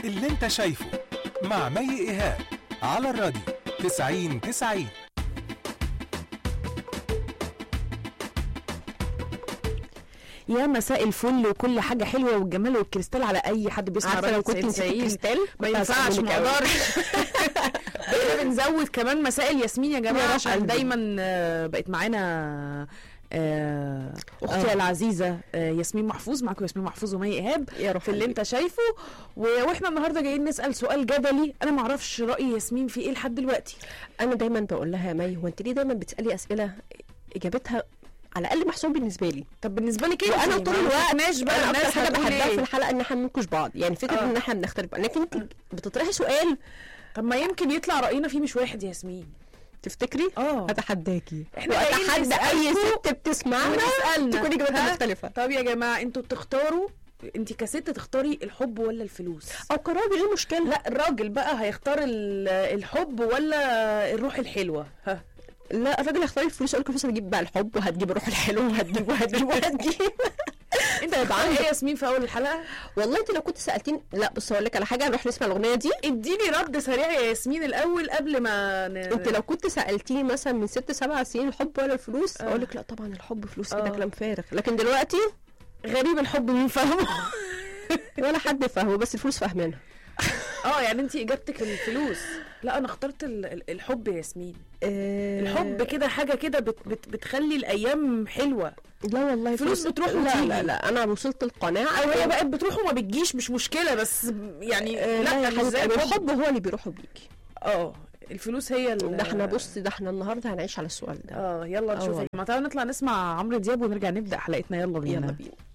اللي انت شايفه مع مي ايهاب على الراديو 90 90 يا مساء الفل وكل حاجه حلوه والجمال والكريستال على اي حد بيسمع عارفه راديو لو كنت 90 نسيت 90 الكريستال ما كنت ينفعش هسألك ما أوي. اقدرش بقينا بنزود كمان مساء الياسمين يا جماعه يا عشان قلبي. دايما آه، بقت معانا آه، اختي آه. العزيزه آه، ياسمين محفوظ معاكم ياسمين محفوظ ومي ايهاب يا روح في اللي انت شايفه و- واحنا النهارده جايين نسال سؤال جدلي انا ما اعرفش راي ياسمين في ايه لحد دلوقتي انا دايما بقول لها يا مي هو انت ليه دايما بتسالي اسئله اجابتها على الاقل محسوب بالنسبه لي طب بالنسبه لك ايه وانا طول الوقت ناش بقى انا اكتر الناس حاجه هتقول بحبها إيه؟ في الحلقه ان احنا ننكش بعض يعني فكره آه. ان احنا بنختلف لكن انت بتطرحي سؤال طب ما يمكن يطلع راينا فيه مش واحد يا ياسمين تفتكري اه اتحداكي إحنا جايين واتحدى اي نسألكوا ست بتسمعنا ونسالنا تكون اجابتها ها؟ مختلفه طب يا جماعه انتوا بتختاروا انت كست تختاري الحب ولا الفلوس او كراجل ايه المشكله لا الراجل بقى هيختار ال- الحب ولا الروح الحلوه ها لا الراجل هيختار الفلوس يقول لك الفلوس هتجيب بقى الحب وهتجيب الروح الحلو وهتجيب وهتجيب وهتجيب انت هتختاري ايه يا ياسمين في اول الحلقه والله انت لو كنت سالتيني لا بص اقول لك على حاجه نروح نسمع الاغنيه دي اديني رد سريع يا ياسمين الاول قبل ما ن... انت لو كنت سالتيني مثلا من ست سبع سنين الحب ولا الفلوس آه. اقول لك لا طبعا الحب فلوس ايه ده آه. كلام فارغ لكن دلوقتي غريب الحب مين فاهمه ولا حد فاهمه بس الفلوس فاهمينها اه يعني انت اجابتك الفلوس لا انا اخترت ال- ال- الحب يا ياسمين الحب كده حاجه كده بت بت بتخلي الايام حلوه لا والله فلوس بتروح لا وتيجي. لا لا انا وصلت القناعه او هي بقت بتروح وما بتجيش مش مشكله بس يعني آه، لا يا مش زي حبيبتي الحب الحب هو اللي بيروح وبيجي اه الفلوس هي ال- ده احنا بص ده احنا النهارده هنعيش على السؤال ده اه يلا نشوف والله. ما تعالى نطلع نسمع عمرو دياب ونرجع نبدا حلقتنا يلا بينا يلا بينا